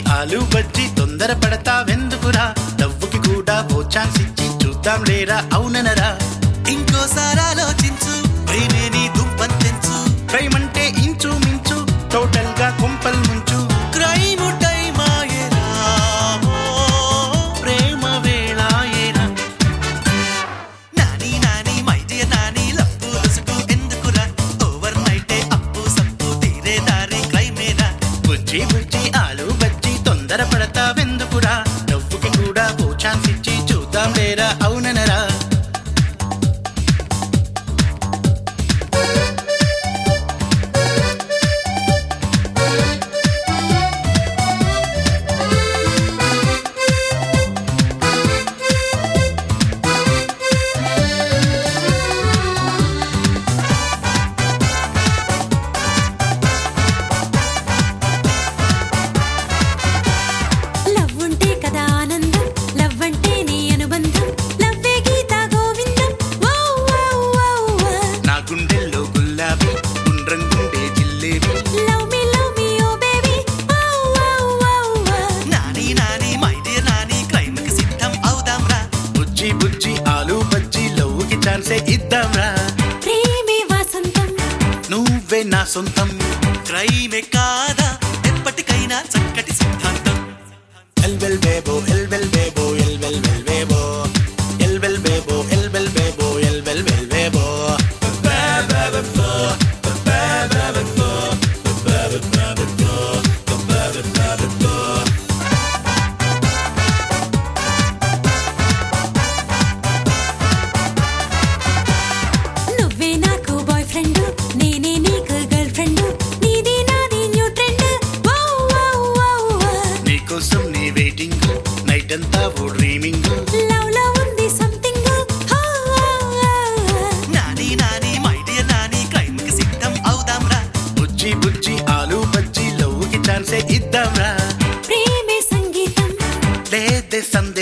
ఆలు బజ్జి తొందర పడతావెందుకురా నవ్వుకి కూడా ఓ ఛాన్స్ ఇచ్చి చూద్దాం లేరా అవుననరా ఇంకోసారి ఆలోచించు ప్రేమే నీ దుంపంతెంచు ప్రేమ్ అంటే ఇంచు మించు టోటల్ గా కొంపల్ ముంచు క్రైమ్ టైమ్ ఆయరా ప్రేమ వేళాయేరా నాని నాని మై డియర్ నాని లప్పు రుసుకు ఎందుకురా ఓవర్ నైటే అప్పు సప్పు తీరే దారి క్రైమేరా బుజ్జి బుజ్జి ఆలు బజ్జి తొందర పడతావెందుకురా నవ్వుకి కూడా ఓ ఛాన్స్ ఇచ్చి చూద్దాం లేరా అవుననరా లవ్ ఉంటే కదా ఆనందం లవ్ అంటే నీ అనుబంధం లవ్వే Geetha Govindam wow wow wow wow. నా గుండెల్లో గుల్లాబీ గుండ్రం గుండె జిల్లేబీ love me love me oh baby wow wow wow wow. Nani Nani my dear Nani crime కి సిద్ధం అవుదాం రా బుజ్జి బుజ్జి ఆలు బజ్జి లవ్వుకి ఛాన్సే ఇద్దాంరా ప్రేమే వాసంతం నువ్వే నా సొంతం క్రైమే కాదా ఎప్పటికైనా చక్కటి సిద్ధాంతం ఎల్బెల్ బేబో ఎల్బెల్ బేబో ఎల్బెల్ బెల్ బేబో ఎల్బెల్ బేబో ఎల్బెల్ బేబో ఎల్బెల్ బెల్ బేబో నువ్వే నాకు బాయ్ ఫ్రెండ్ నేనే నీకు గర్ల్ ఫ్రెండ్ నీది నాది new trend wow wow wow wow. నీకోసం నీ వెయిటింగ్ నైట్ అంతా ఓ డ్రీమింగ్ లవ్ లో ఉంది something Nani Nani my dear Nani crime కి సిద్ధం అవుదాం రా బుజ్జి బుజ్జి ఆలు బజ్జి లవ్వుకి ఛాన్సే ఇద్దాంరా ప్రేమే సంగీతం లేదే సందేహం